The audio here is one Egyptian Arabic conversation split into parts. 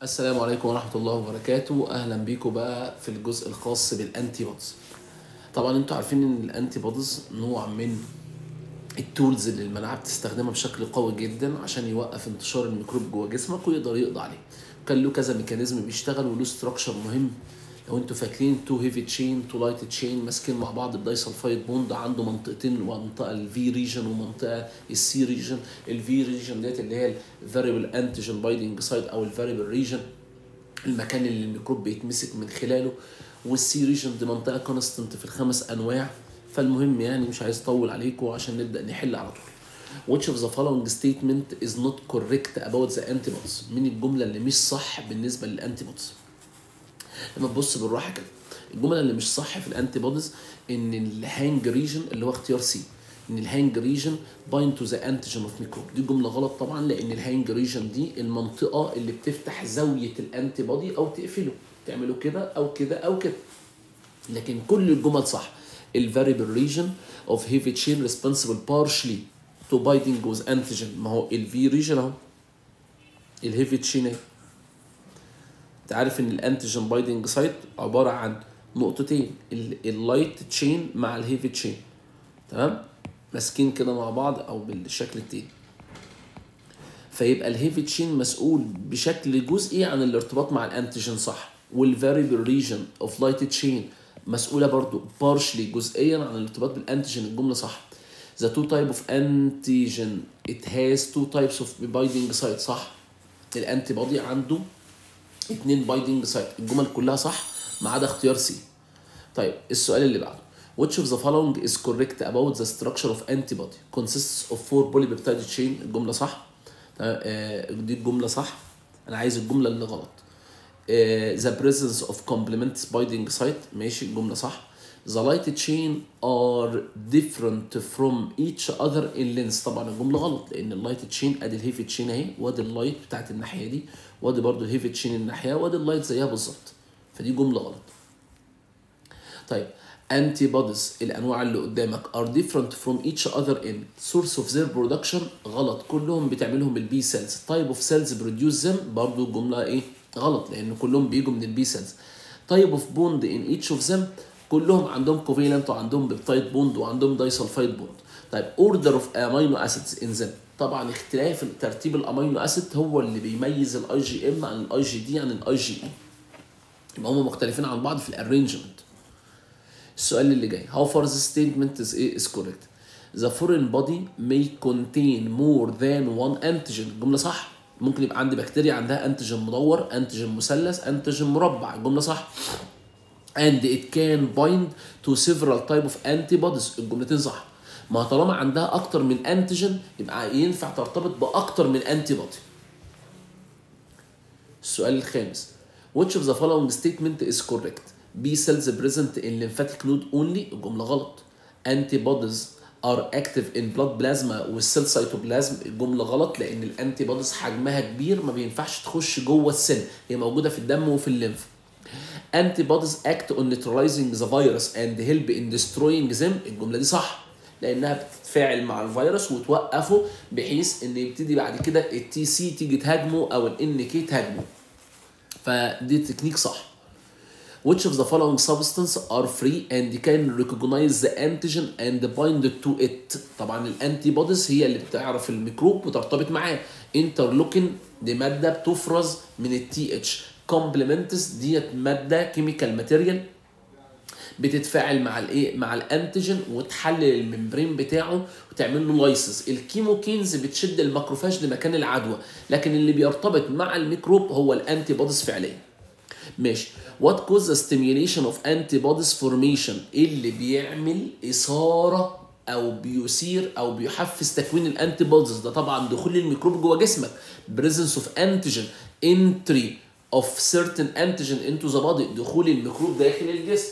السلام عليكم ورحمة الله وبركاته أهلا بيكم بقى في الجزء الخاص بالأنتي بودز طبعا انتوا عارفين ان الأنتي بودز نوع من التولز اللي المناعة بتستخدمها بشكل قوي جدا عشان يوقف انتشار الميكروب جوه جسمك ويقدر يقضي عليه كان له كذا ميكانيزم بيشتغل وله ستراكشر مهم لو انتوا فاكرين تو هيفي تشين تو لايت تشين ماسكين مع بعض الدايسلفايد بوند عنده منطقتين منطقه الفي ريجن ومنطقه السي ريجن الفي ريجن ديت اللي هي الفاريبل انتيجين بايدنج سايت او الفاريبل ريجن المكان اللي الميكروب بيتمسك من خلاله والسي ريجن دي منطقه كونستنت في الخمس انواع فالمهم يعني مش عايز اطول عليكم عشان نبدا نحل على طول which of the following statement is not correct about the antibodies من الجملة اللي مش صح بالنسبة للانتيبودز لما تبص بالراحة كده الجملة اللي مش صح في الانتيبوديز ان الهانج ريجن اللي هو اختيار سي ان الهانج ريجن بايند تو ذا انتيجين اوف ميكروب دي جمله غلط طبعا لان الهانج ريجن دي المنطقه اللي بتفتح زاويه الانتي بودي او تقفله تعمله كده او كده او كده لكن كل الجمل صح الفاريبل ريجن اوف هيفي تشين ريسبونسبل بارشلي تو بايندينج وذ انتيجين ما هو الفي ريجن اهو الهيفي تشين اهي انت عارف ان الانتيجين بايندينج سايت عباره عن نقطتين اللايت تشين مع الهيفي تشين تمام ماسكين كده مع بعض او بالشكل التاني فيبقى الهيفي تشين مسؤول بشكل جزئي عن الارتباط مع الانتيجين صح والفاريبل ريجن اوف لايت تشين مسؤوله برضو بارشلي جزئيا عن الارتباط بالانتيجين الجمله صح the two type of antigen it has two types of binding site صح الانتي بودي عنده اتنين بايندينج سايت الجمل كلها صح ما عدا اختيار سي طيب السؤال اللي بعده which of the following is correct about the structure of antibody consists of four polypeptide chain الجمله صح آه دي الجمله صح انا عايز الجمله اللي غلط آه the presence of complement binding site ماشي الجمله صح the light chain are different from each other in length طبعا الجمله غلط لان اللايت تشين ادي الهيفي تشين اهي وادي اللايت بتاعت الناحيه دي وادي برضو الهيفي تشين الناحيه وادي اللايت زيها بالظبط فدي جمله غلط طيب انتي بوديز الانواع اللي قدامك are different from each other in source of their production غلط كلهم بتعملهم البي سيلز type of cells produce them برضو الجمله ايه غلط لان كلهم بيجوا من البي سيلز type of bond in each of them كلهم عندهم كوفيلنت وعندهم بيبتايد بوند وعندهم دايسلفايد بوند طيب اوردر اوف امينو اسيدز ان them طبعا اختلاف ترتيب الامينو اسيد هو اللي بيميز الاي جي ام عن الاي جي دي عن الاي جي اي يبقى هم مختلفين عن بعض في الارينجمنت السؤال اللي جاي how far the statement is, is correct the foreign body may contain more than one antigen الجمله صح ممكن يبقى عندي بكتيريا عندها انتيجين مدور انتيجين مثلث انتيجين مربع الجمله صح and it can bind to several type of antibodies الجملتين صح ما طالما عندها اكتر من انتيجين يبقى ينفع ترتبط باكتر من انتي بودي السؤال الخامس which of the following statement is correct B cells present in lymphatic node only الجملة غلط antibodies are active in blood plasma والسيل سيتوبلازم الجملة غلط لأن الانتي بوديز حجمها كبير ما بينفعش تخش جوه السيل هي موجودة في الدم وفي الليمف antibodies act on neutralizing the virus and help in destroying them الجمله دي صح لانها بتتفاعل مع الفيروس وتوقفه بحيث ان يبتدي بعد كده التي سي تيجي تهاجمه او الان كي تهاجمه فدي تكنيك صح which of the following substance are free and can recognize the antigen and bind to it طبعا الانتي بوديز هي اللي بتعرف الميكروب وترتبط معاه انترلوكين دي ماده بتفرز من التي اتش كومبلمنتس ديت ماده كيميكال ماتيريال بتتفاعل مع الايه مع الانتيجين وتحلل الممبرين بتاعه وتعمل له لايسس الكيموكينز بتشد الماكروفاج لمكان العدوى لكن اللي بيرتبط مع الميكروب هو الانتي بوديز فعليا ماشي وات كوز ذا ستيميوليشن اوف انتي بوديز فورميشن ايه اللي بيعمل اثاره او بيثير او بيحفز تكوين الانتي بوديز ده طبعا دخول الميكروب جوه جسمك بريزنس اوف انتيجين انتري of certain antigen into the body دخول الميكروب داخل الجسم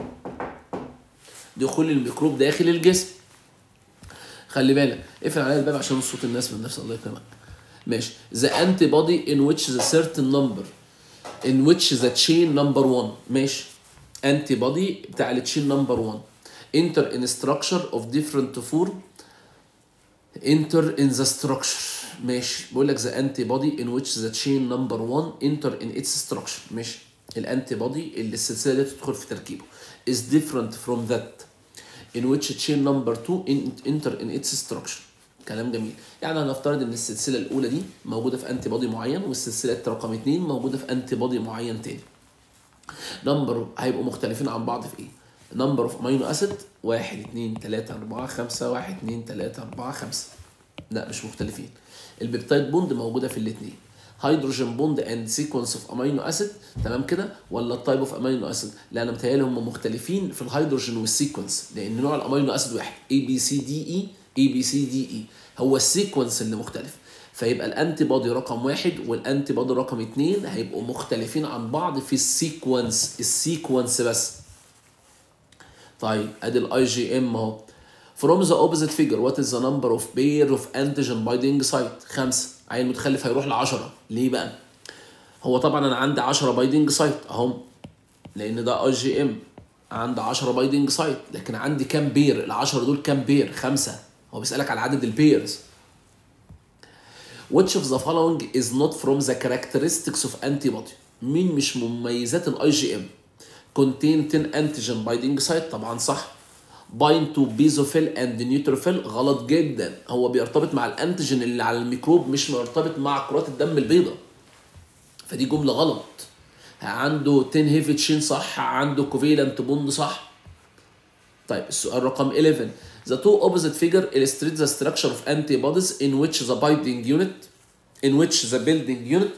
دخول الميكروب داخل الجسم خلي بالك اقفل عليا الباب عشان صوت الناس من نفس الله يكرمك ماشي the antibody in which the certain number in which the chain number one ماشي antibody بتاع التشين number one enter in structure of different form enter in the structure ماشي بقول لك the antibody in which the chain number 1 enter in its structure ماشي الانتي بودي اللي السلسله دي تدخل في تركيبه is different from that in which chain number 2 in- enter in its structure كلام جميل يعني هنفترض ان السلسله الاولى دي موجوده في انتي بودي معين والسلسله رقم 2 موجوده في انتي بودي معين تاني نمبر هيبقوا مختلفين عن بعض في ايه؟ نمبر اوف امينو اسيد 1 2 3 4 5 1 2 3 4 5 لا مش مختلفين البيبتايد بوند موجوده في الاثنين هيدروجين بوند اند سيكونس اوف امينو اسيد تمام كده ولا التايب اوف امينو اسيد لا انا متهيألي هم مختلفين في الهيدروجين والسيكونس لان نوع الامينو اسيد واحد اي بي سي دي اي اي بي سي دي اي هو السيكونس اللي مختلف فيبقى الانتي بودي رقم واحد والانتي بودي رقم اتنين هيبقوا مختلفين عن بعض في السيكونس السيكونس بس طيب ادي الاي جي ام اهو from the opposite figure what is the number of pair of antigen binding site خمسة عيل متخلف هيروح ل 10 ليه بقى هو طبعا انا عندي 10 بايدنج سايت اهم لان ده اي جي ام عندي 10 بايدنج سايت لكن عندي كام بير ال 10 دول كام بير خمسة هو بيسالك على عدد البيرز which of the following is not from the characteristics of antibody مين مش مميزات الاي جي ام contain 10 antigen binding site طبعا صح bind to basophil and neutrophil غلط جدا هو بيرتبط مع الانتيجين اللي على الميكروب مش مرتبط مع كرات الدم البيضاء فدي جمله غلط عنده 10 هيفي تشين صح عنده كوفيلنت بوند صح طيب السؤال رقم 11 The two opposite figure illustrate the structure of antibodies in which the binding unit in which the building unit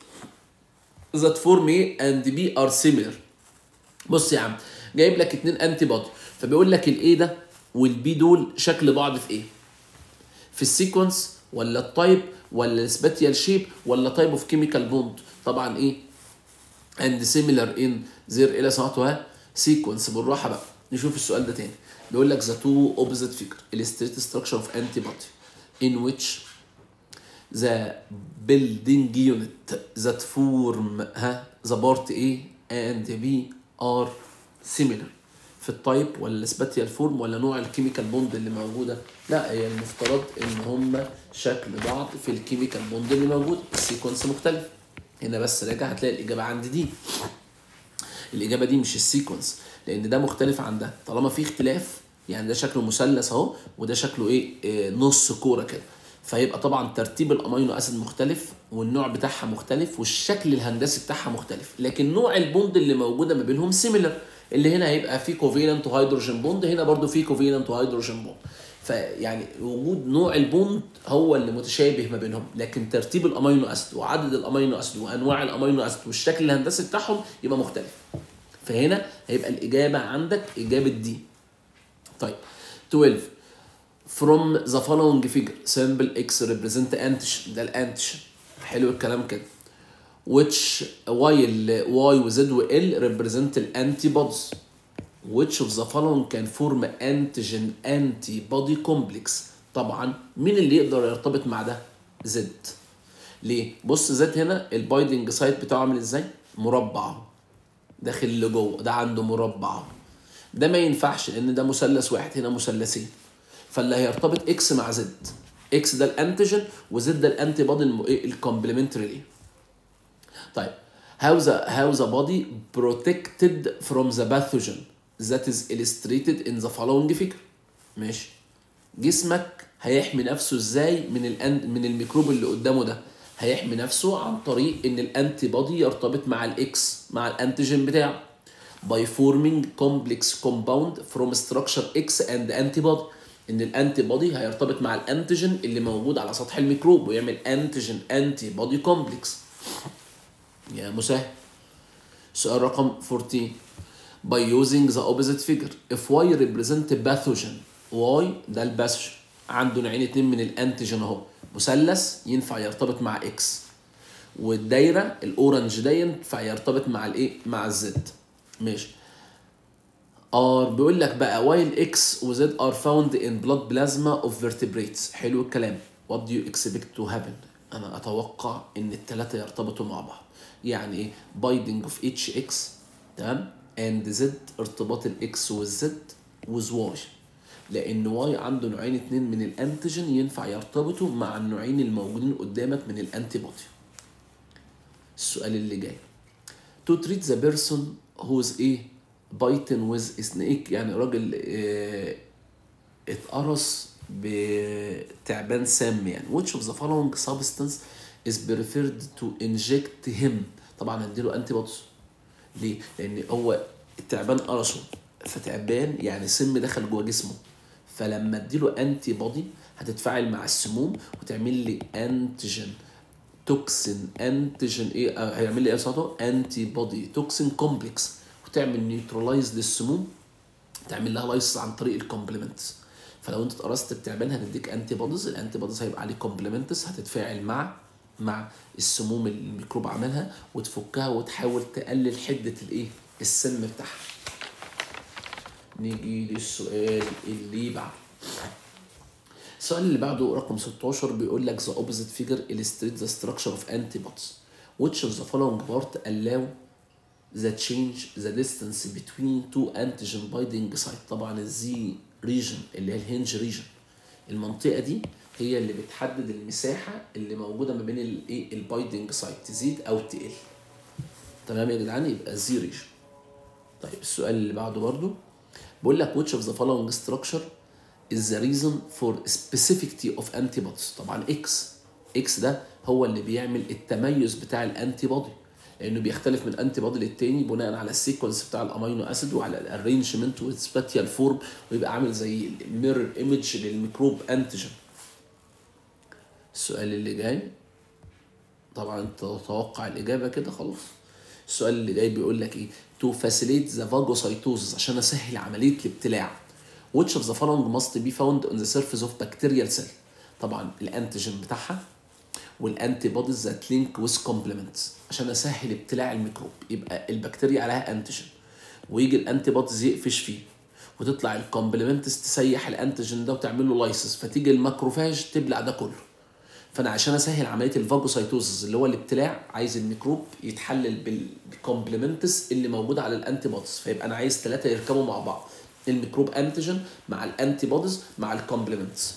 that form A and B are similar بص يا عم جايب لك اتنين انتي بودي فبيقول لك الايه ده والبي دول شكل بعض في ايه في السيكونس ولا التايب ولا السباتيال شيب ولا تايب اوف كيميكال بوند طبعا ايه and similar in their الى سمعتها سيكونس بالراحه بقى نشوف السؤال ده تاني بيقول لك the two opposite figure illustrate structure of antibody in which the building unit that form ها the part A and B are similar في التايب ولا السباتيال فورم ولا نوع الكيميكال بوند اللي موجوده لا هي المفترض ان هم شكل بعض في الكيميكال بوند اللي موجود السيكونس مختلف هنا بس راجع هتلاقي الاجابه عندي دي الاجابه دي مش السيكونس لان ده مختلف عن ده طالما في اختلاف يعني ده شكله مثلث اهو وده شكله ايه آه، نص كوره كده فيبقى طبعا ترتيب الامينو اسيد مختلف والنوع بتاعها مختلف والشكل الهندسي بتاعها مختلف لكن نوع البوند اللي موجوده ما بينهم سيميلر اللي هنا هيبقى فيه كوفيلنت وهيدروجين بوند هنا برضو فيه كوفيلنت وهيدروجين بوند فيعني وجود نوع البوند هو اللي متشابه ما بينهم لكن ترتيب الامينو اسيد وعدد الامينو اسيد وانواع الامينو اسيد والشكل الهندسي بتاعهم يبقى مختلف فهنا هيبقى الاجابه عندك اجابه دي طيب 12 from the following figure symbol x represent antigen ده الانتيجين حلو الكلام كده which while y و z و l represent الانتيبوديز which of the following can form antigen antibody complex طبعا مين اللي يقدر يرتبط مع ده z ليه بص z هنا البايدنج سايت بتاعه عامل ازاي مربع داخل لجوه ده عنده مربع ده ما ينفعش لان ده مثلث واحد هنا مثلثين فاللي هيرتبط اكس مع زد اكس ده الانتيجين وزد ده الانتي بودي الكومبلمنتري ليه طيب how the how the body protected from the pathogen that is illustrated in the following figure ماشي جسمك هيحمي نفسه ازاي من الأن... من الميكروب اللي قدامه ده هيحمي نفسه عن طريق ان الانتي بودي يرتبط مع الاكس مع الانتيجين بتاعه by forming complex compound from structure X and antibody ان الانتي بودي هيرتبط مع الانتيجين اللي موجود على سطح الميكروب ويعمل انتيجين انتي بودي كومبلكس يا مسهل سؤال رقم 14 by using the opposite figure if y represent pathogen y ده الباثوجين عنده نوعين اتنين من الانتيجين اهو مثلث ينفع يرتبط مع اكس والدايره الاورنج ده ينفع يرتبط مع الايه مع الزد ماشي ار بيقول لك بقى while x و z are found in blood plasma of vertebrates حلو الكلام what do you expect to happen انا اتوقع ان الثلاثه يرتبطوا مع بعض يعني ايه binding of each x تمام and z ارتباط الاكس والزد with y لان واي عنده نوعين اتنين من الانتيجين ينفع يرتبطوا مع النوعين الموجودين قدامك من الانتي بودي السؤال اللي جاي to treat the person who's ايه biting with a snake يعني راجل اه اتقرص بتعبان سام يعني which of the following substance is preferred to inject him طبعا اديله انتي بوديز ليه؟ لان هو التعبان قرصه فتعبان يعني سم دخل جوه جسمه فلما اديله انتي بودي هتتفاعل مع السموم وتعمل لي انتيجين توكسين انتيجين ايه آه، هيعمل لي ايه صوته انتي بودي توكسين كومبلكس وتعمل نيوترلايز للسموم تعمل لها لايس عن طريق الكومبلمنتس فلو انت اتقرصت بتعبان هنديك انتي بوديز الانتي بوديز هيبقى عليه كومبلمنتس هتتفاعل مع مع السموم اللي الميكروب عملها وتفكها وتحاول تقلل حده الايه السم بتاعها نيجي للسؤال اللي بعده السؤال اللي بعده رقم 16 بيقول لك the opposite figure illustrates the structure of antibodies which of the following part allow the change the distance between two antigen binding site طبعا الزي ريجن اللي هي الهنج ريجن المنطقه دي هي اللي بتحدد المساحه اللي موجوده ما بين الايه البايندنج سايت تزيد او تقل تمام يا جدعان يبقى الزي ريجن طيب السؤال اللي بعده برضو بيقول لك which of the following structure is the reason for specificity of antibodies طبعا اكس اكس ده هو اللي بيعمل التميز بتاع الانتي بودي لانه بيختلف من انتي بودي للتاني بناء على السيكونس بتاع الامينو اسيد وعلى الارينجمنت والسباتيال فورم ويبقى عامل زي الميرور ايمج للميكروب انتيجين السؤال اللي جاي طبعا انت تتوقع الاجابه كده خلاص السؤال اللي جاي بيقول لك ايه تو فاسيليت ذا فاجوسايتوزس عشان اسهل عمليه الابتلاع which of the following must be found on the surface of bacterial cell طبعا الانتيجين بتاعها والانتي بوديز ذات لينك ويز كومبلمنتس عشان اسهل ابتلاع الميكروب يبقى البكتيريا عليها انتيجين ويجي الانتي بوديز يقفش فيه وتطلع الكومبلمنتس تسيح الانتيجين ده وتعمل له لايسس فتيجي الماكروفاج تبلع ده كله فانا عشان اسهل عمليه الفاجوسايتوزز اللي هو الابتلاع عايز الميكروب يتحلل بالكومبلمنتس اللي موجوده على الانتي بوديز فيبقى انا عايز ثلاثه يركبوا مع بعض الميكروب انتيجين مع الانتي بوديز مع الكومبلمنتس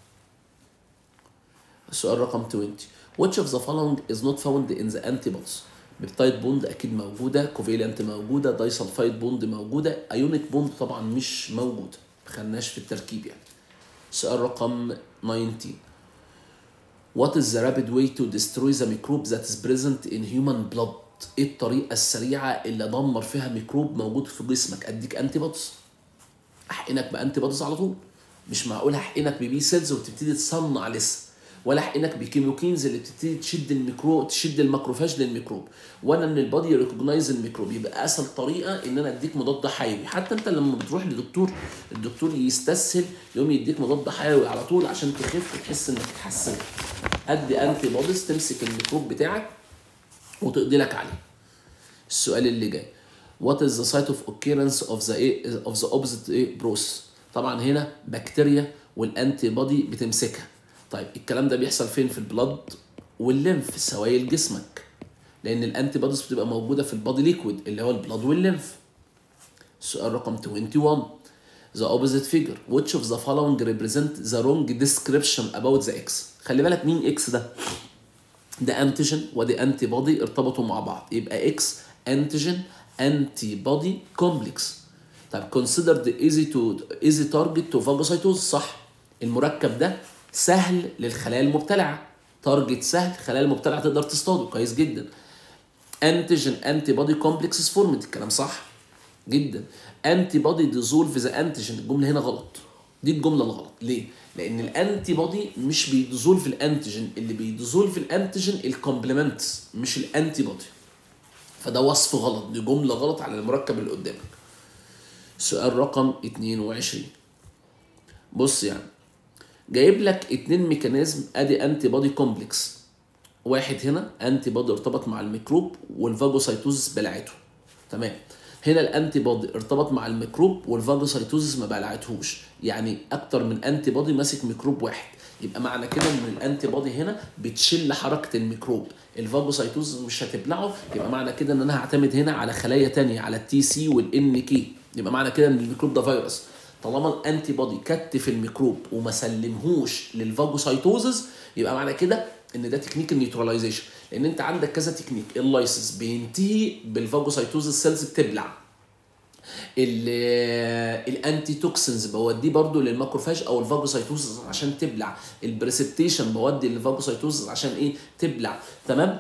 السؤال رقم 20 which of the following is not found in the antibodies بيبتايد بوند اكيد موجوده كوفيلنت موجوده دايسلفايد بوند موجوده ايونيك بوند طبعا مش موجود ما خدناش في التركيب يعني سؤال رقم 19 What is the rapid way to destroy the microbe that is present in human blood؟ ايه الطريقة السريعة اللي ادمر فيها ميكروب موجود في جسمك؟ اديك انتي بوديز احقنك بانتي بوديز على طول مش معقول احقنك ببي سيلز وتبتدي تصنع لسه ولا احقنك بكيموكينز اللي بتبتدي تشد الميكرو تشد الماكروفاج للميكروب وانا ان البادي يريكوجنايز الميكروب يبقى اسهل طريقه ان انا اديك مضاد حيوي حتى انت لما بتروح لدكتور الدكتور يستسهل يوم يديك مضاد حيوي على طول عشان تخف وتحس انك اتحسنت ادي انتي بوديز تمسك الميكروب بتاعك وتقضي لك عليه السؤال اللي جاي What is the site of occurrence of the of the opposite process طبعا هنا بكتيريا والانتي بودي بتمسكها طيب الكلام ده بيحصل فين في البلد والليمف في سوائل جسمك لان الانتي بوديز بتبقى موجوده في البادي ليكويد اللي هو البلد والليمف السؤال رقم 21 The opposite figure which of the following represent the wrong description about the X خلي بالك مين اكس ده ده انتيجين ودي انتي بودي ارتبطوا مع بعض يبقى اكس انتيجين انتي بودي كومبلكس طيب considered easy to easy target to phagocytosis صح المركب ده سهل للخلايا المبتلعه تارجت سهل خلايا المبتلعه تقدر تصطاده كويس جدا انتيجين انتي بودي كومبلكسز فورمد الكلام صح جدا انتي بودي ديزولف ذا انتيجين الجمله هنا غلط دي الجمله الغلط ليه لان الانتي بودي مش بيديزولف الانتيجين اللي بيديزولف الانتيجين الكومبلمنتس مش الانتي بودي فده وصف غلط دي جمله غلط على المركب اللي قدامك سؤال رقم 22 بص يعني جايب لك اتنين ميكانيزم ادي انتي بودي كومبلكس واحد هنا انتي بودي ارتبط مع الميكروب والفاجوسايتوزس بلعته تمام هنا الانتي بودي ارتبط مع الميكروب والفاجوسايتوزس ما بلعتهوش يعني اكتر من انتي بودي ماسك ميكروب واحد يبقى معنى كده ان الانتي بودي هنا بتشل حركه الميكروب الفاجوسايتوزس مش هتبلعه يبقى معنى كده ان انا هعتمد هنا على خلايا تانية على التي سي والان كي يبقى معنى كده ان الميكروب ده فيروس طالما الانتي بودي كتف الميكروب وما سلمهوش للفاجوسايتوزز يبقى معنى كده ان ده تكنيك النيوتراليزيشن لان انت عندك كذا تكنيك اللايسيس بينتهي بالفاجوسايتوزز سيلز بتبلع ال- الانتي توكسنز بوديه برضو للماكروفاج او الفاجوسايتوزز عشان تبلع البريسبتيشن بودي للفاجوسايتوزز عشان ايه تبلع تمام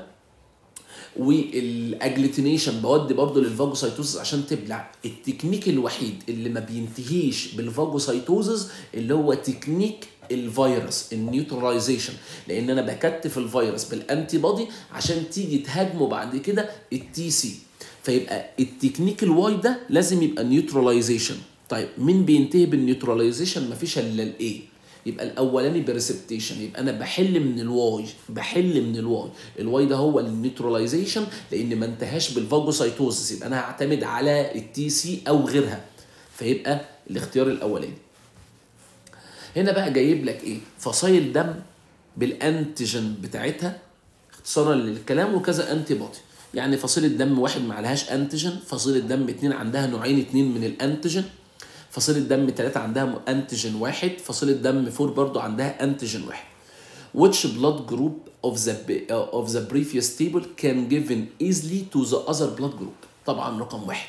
والاجلوتينيشن بودي برضو للفاجوسايتوزز عشان تبلع التكنيك الوحيد اللي ما بينتهيش بالفاجوسايتوزز اللي هو تكنيك الفيروس النيوتراليزيشن لان انا بكتف الفيروس بالانتي بودي عشان تيجي تهاجمه بعد كده التي سي فيبقى التكنيك الواي ده لازم يبقى نيوتراليزيشن طيب مين بينتهي بالنيوتراليزيشن مفيش الا الاي يبقى الاولاني بريسبتيشن يبقى انا بحل من الواي بحل من الواي الواي ده هو النيوتراليزيشن لان ما انتهاش بالفاجوسايتوزس يبقى انا هعتمد على التي سي او غيرها فيبقى الاختيار الاولاني هنا بقى جايب لك ايه فصائل دم بالانتيجين بتاعتها اختصارا للكلام وكذا انتي بودي يعني فصيلة دم واحد ما عليهاش انتيجين فصيلة دم اتنين عندها نوعين اتنين من الانتيجين فصيلة دم تلاتة عندها انتيجين واحد فصيلة دم فور برضو عندها انتيجين واحد which blood group of the of the previous table can given easily to the other blood group طبعا رقم واحد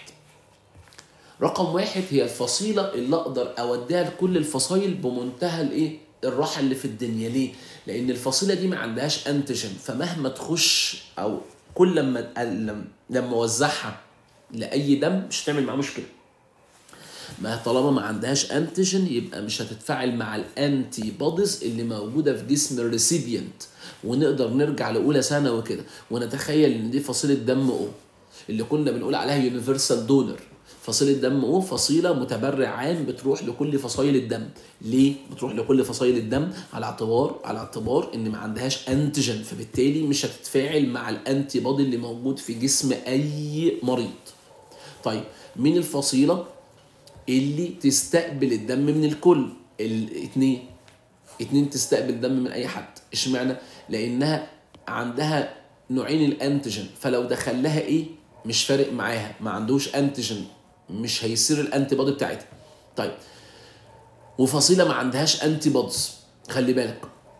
رقم واحد هي الفصيلة اللي أقدر أوديها لكل الفصائل بمنتهى الإيه؟ الراحة اللي في الدنيا ليه؟ لأن الفصيلة دي ما عندهاش أنتيجين فمهما تخش أو كل لما لما- لما أوزعها لأي دم مش هتعمل معاه مشكلة. ما طالما ما عندهاش انتيجين يبقى مش هتتفاعل مع الانتي بوديز اللي موجوده في جسم الريسيبيانت ونقدر نرجع لاولى ثانوي كده ونتخيل ان دي فصيله دم او اللي كنا بنقول عليها يونيفرسال دونر فصيلة دم او فصيلة متبرع عام بتروح لكل فصائل الدم ليه بتروح لكل فصائل الدم على اعتبار على اعتبار ان ما عندهاش انتيجين فبالتالي مش هتتفاعل مع الانتي بودي اللي موجود في جسم اي مريض طيب مين الفصيلة اللي تستقبل الدم من الكل الاثنين اتنين تستقبل دم من اي حد اشمعنى لانها عندها نوعين الانتيجين فلو دخل لها ايه مش فارق معاها ما عندوش انتيجين مش هيصير الانتي بودي بتاعتها طيب وفصيله ما عندهاش انتي بودز خلي بالك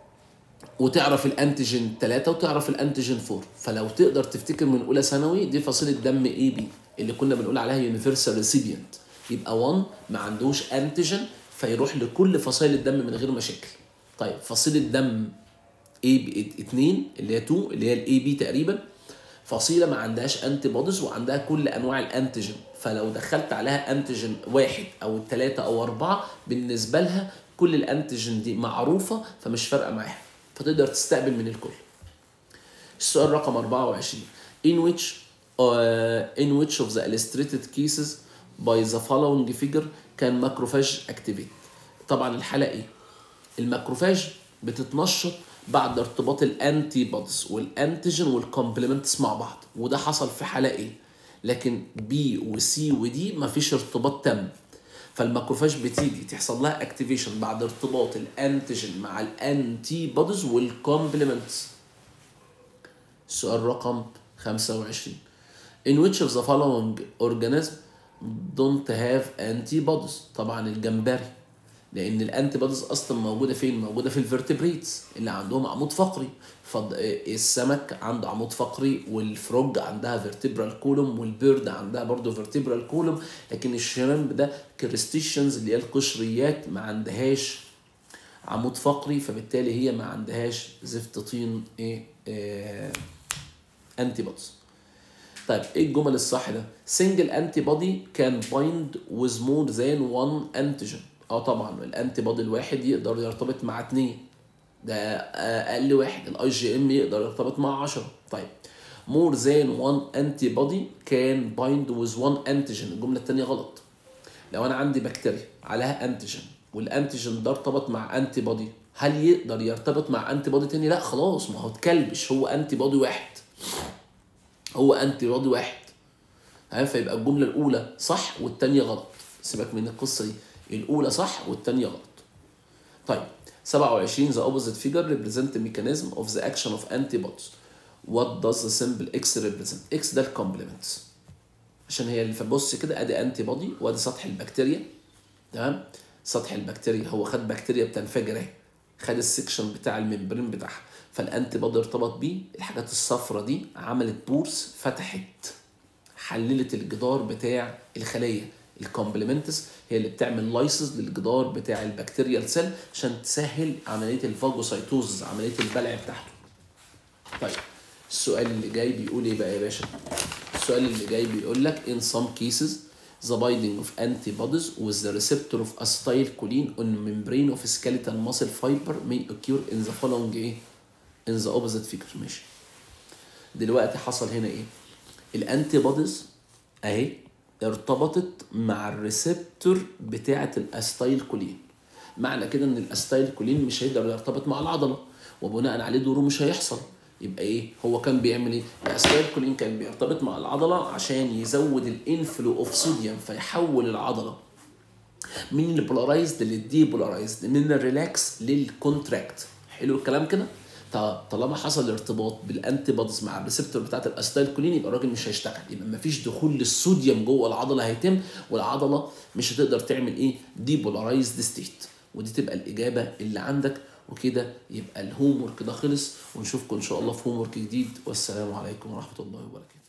وتعرف الانتيجين 3 وتعرف الانتيجين 4 فلو تقدر تفتكر من اولى ثانوي دي فصيله دم اي بي اللي كنا بنقول عليها يونيفرسال ريسيبيانت يبقى 1 ما عندوش انتيجين فيروح لكل فصائل الدم من غير مشاكل طيب فصيله دم اي بي 2 اللي هي 2 اللي هي الاي بي تقريبا فصيله ما عندهاش انتي بوديز وعندها كل انواع الانتيجين فلو دخلت عليها انتيجين واحد او ثلاثه او اربعه بالنسبه لها كل الانتيجين دي معروفه فمش فارقه معاها فتقدر تستقبل من الكل السؤال رقم 24 in which uh, in which of the illustrated cases by the following figure can macrophage activate طبعا الحالة ايه الماكروفاج بتتنشط بعد ارتباط الانتي بوديز والانتيجين والكومبلمنتس مع بعض وده حصل في حالة ايه لكن بي وسي ودي مفيش ارتباط تام فالماكروفاج بتيجي تحصل لها اكتيفيشن بعد ارتباط الانتيجين مع الانتي بوديز والكومبلمنتس السؤال رقم 25 In which of the following organism don't have antibodies طبعا الجمبري لان الانتي بوديز اصلا موجوده فين موجوده في الفرتبريتس اللي عندهم عمود فقري فض... السمك عنده عمود فقري والفروج عندها فيرتبرال كولوم والبيرد عندها برضه فيرتبرال كولوم لكن الشرمب ده كريستيشنز اللي هي القشريات ما عندهاش عمود فقري فبالتالي هي ما عندهاش زفت طين ايه آه انتي بوديز طيب ايه الجمل الصح ده single antibody can bind with more than one antigen اه طبعا الانتي بودي الواحد يقدر يرتبط مع اتنين ده اقل واحد الاي جي ام يقدر يرتبط مع 10 طيب more than one antibody can bind with one antigen الجمله الثانيه غلط لو انا عندي بكتيريا عليها انتيجين والانتيجين ده ارتبط مع انتي بودي هل يقدر يرتبط مع انتي بودي تاني لا خلاص ما هو اتكلبش هو انتي بودي واحد هو انتي بودي واحد تمام فيبقى الجمله الاولى صح والثانيه غلط سيبك من القصه دي الاولى صح والثانيه غلط طيب 27 the opposite figure represent the mechanism of the action of antibodies what does the symbol x represent x ده الكومبلمنتس عشان هي اللي فبص كده ادي انتي بودي وادي سطح البكتيريا تمام سطح البكتيريا هو خد بكتيريا بتنفجر اهي خد السكشن بتاع الممبرين بتاعها فالانتي بودي ارتبط بيه الحاجات الصفرة دي عملت بورس فتحت حللت الجدار بتاع الخليه الكومبلمنتس هي اللي بتعمل لايسز للجدار بتاع البكتيريال سيل عشان تسهل عمليه الفاجوسايتوز عمليه البلع بتاعته طيب السؤال اللي جاي بيقول ايه بقى يا باشا السؤال اللي جاي بيقول لك in some cases the binding of antibodies with the receptor of acetylcholine on membrane of skeletal muscle fiber may occur in the following ايه in the opposite figure ماشي دلوقتي حصل هنا ايه الانتي بوديز اهي ارتبطت مع الريسبتور بتاعه الاستايل كولين معنى كده ان الاستايل كولين مش هيقدر يرتبط مع العضله وبناء عليه دوره مش هيحصل يبقى ايه هو كان بيعمل ايه الاستايل كولين كان بيرتبط مع العضله عشان يزود الانفلو اوف صوديوم فيحول العضله من البولارايزد للديبولارايزد من الريلاكس للكونتراكت حلو الكلام كده طب طالما حصل ارتباط بالانتي بوديز مع الريسبتور بتاعت الاستايل كولين يبقى الراجل مش هيشتغل يبقى مفيش دخول للصوديوم جوه العضله هيتم والعضله مش هتقدر تعمل ايه ديبولارايزد ستيت ودي تبقى الاجابه اللي عندك وكده يبقى الهوم ورك ده خلص ونشوفكم ان شاء الله في هوم ورك جديد والسلام عليكم ورحمه الله وبركاته